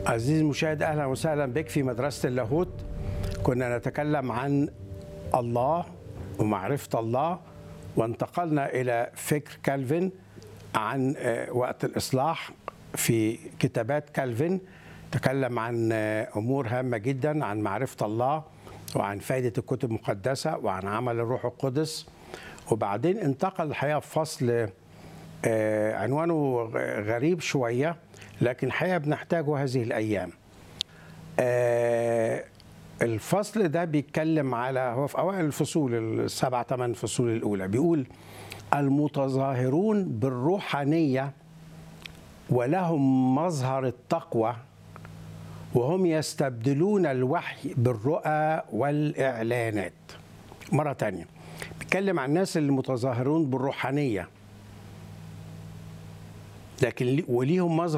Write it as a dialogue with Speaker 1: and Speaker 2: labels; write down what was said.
Speaker 1: عزيزي المشاهد اهلا وسهلا بك في مدرسه اللاهوت كنا نتكلم عن الله ومعرفه الله وانتقلنا الى فكر كالفن عن آه، وقت الاصلاح في كتابات كالفن تكلم عن آه، امور هامه جدا عن معرفه الله وعن فائده الكتب المقدسه وعن عمل الروح القدس وبعدين انتقل الحقيقه في فصل آه، عنوانه غ- غريب شويه لكن الحقيقه بنحتاجه هذه الايام. آه، الفصل ده بيتكلم على هو في اوائل الفصول السبع ثمان فصول الاولى بيقول المتظاهرون بالروحانيه ولهم مظهر التقوى وهم يستبدلون الوحي بالرؤى والاعلانات. مره تانية بيتكلم عن الناس المتظاهرون بالروحانيه لكن لي- وليهم مظهر